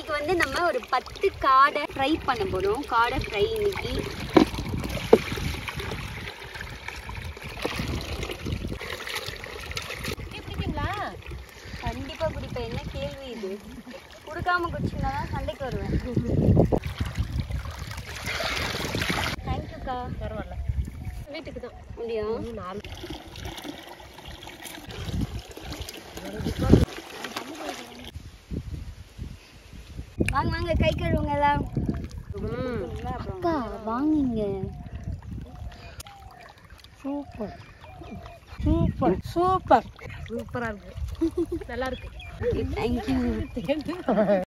இன்னைக்கு வந்து நம்ம ஒரு பத்து காடை ஃப்ரை பண்ண போறோம் காடை ஃப்ரை இன்னைக்கு கண்டிப்பா குடிப்பேன் என்ன கேள்வி இது கொடுக்காம குடிச்சிருந்தா தான் சண்டைக்கு வருவேன் தேங்க்யூக்கா பரவாயில்ல வீட்டுக்கு தான் அப்படியா நாலு வாங்க வாங்க கை கழுவுங்க எல்லாம் அக்கா வாங்குங்க சூப்பர் சூப்பர் சூப்பர் சூப்பராக இருக்கு நல்லா இருக்கு தேங்க்யூ